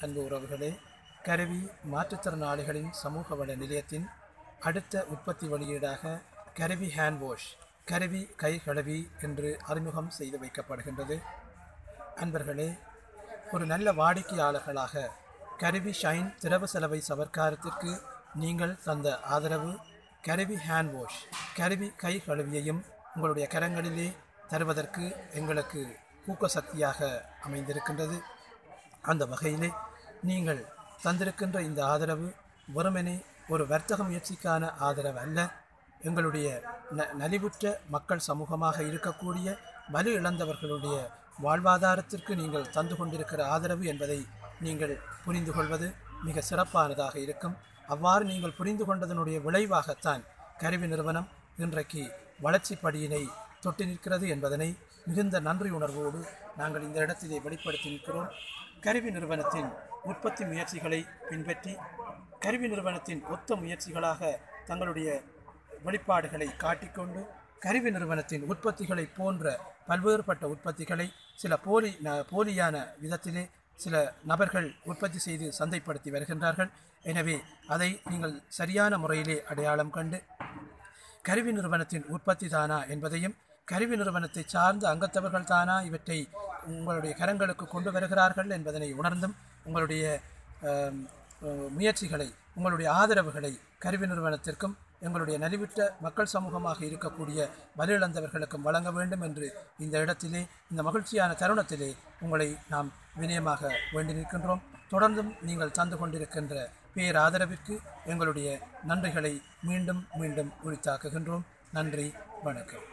அன்பு உறவுகளே கருவி மாற்றுத்திறனாளிகளின் சமூக வள நிலையத்தின் அடுத்த உற்பத்தி வெளியீடாக கருவி ஹேண்ட் வாஷ் கருவி கை கழுவி என்று அறிமுகம் செய்து வைக்கப்படுகின்றது அன்பர்களே ஒரு நல்ல வாடிக்கையாளர்களாக கருவி ஷைன் திரவ செலவை சவர்க்காரத்திற்கு நீங்கள் தந்த ஆதரவு கருவி ஹேண்ட் வாஷ் கருவி கை கழுவியையும் உங்களுடைய கரங்களிலே தருவதற்கு எங்களுக்கு ஊக்க சக்தியாக அமைந்திருக்கின்றது அந்த வகையிலே நீங்கள் தந்திருக்கின்ற இந்த ஆதரவு வெறுமனே ஒரு வர்த்தக முயற்சிக்கான ஆதரவு அல்ல எங்களுடைய ந நலிவுற்ற மக்கள் சமூகமாக இருக்கக்கூடிய வலு இழந்தவர்களுடைய வாழ்வாதாரத்திற்கு நீங்கள் தந்து கொண்டிருக்கிற ஆதரவு என்பதை நீங்கள் புரிந்து கொள்வது மிக சிறப்பானதாக இருக்கும் அவ்வாறு நீங்கள் புரிந்து கொண்டதனுடைய விளைவாகத்தான் கருவி நிறுவனம் இன்றைக்கு வளர்ச்சி படியினை தொட்டு நிற்கிறது என்பதனை மிகுந்த நன்றி உணர்வோடு நாங்கள் இந்த இடத்திலே வெளிப்படுத்தி நிற்கிறோம் கருவி நிறுவனத்தின் உற்பத்தி முயற்சிகளை பின்பற்றி கருவி நிறுவனத்தின் ஒத்த முயற்சிகளாக தங்களுடைய வெளிப்பாடுகளை காட்டிக்கொண்டு கருவி நிறுவனத்தின் உற்பத்திகளை போன்ற பல்வேறுபட்ட உற்பத்திகளை சில போலி ந- போலியான விதத்திலே சில நபர்கள் உற்பத்தி செய்து சந்தைப்படுத்தி வருகின்றார்கள் எனவே அதை நீங்கள் சரியான முறையிலே அடையாளம் கண்டு கருவி நிறுவனத்தின் உற்பத்தி தானா என்பதையும் கருவி நிறுவனத்தை சார்ந்த அங்கத்தவர்கள் தானா இவற்றை உங்களுடைய கரங்களுக்கு கொண்டு வருகிறார்கள் என்பதனை உணர்ந்தும் உங்களுடைய ஆம், அஹ், முயற்சிகளை உங்களுடைய ஆதரவுகளை கருவி நிறுவனத்திற்கும் எங்களுடைய நலிவுற்ற மக்கள் சமூகமாக இருக்கக்கூடிய வலியிழந்தவர்களுக்கும் வழங்க வேண்டும் என்று இந்த இடத்திலே இந்த மகிழ்ச்சியான தருணத்திலே உங்களை நாம் வினயமாக வேண்டி நிற்கின்றோம் தொடர்ந்தும் நீங்கள் தந்து கொண்டிருக்கின்ற பேராதரவிற்கு எங்களுடைய நன்றிகளை மீண்டும் மீண்டும் உரித்தாக்குகின்றோம் நன்றி வணக்கம்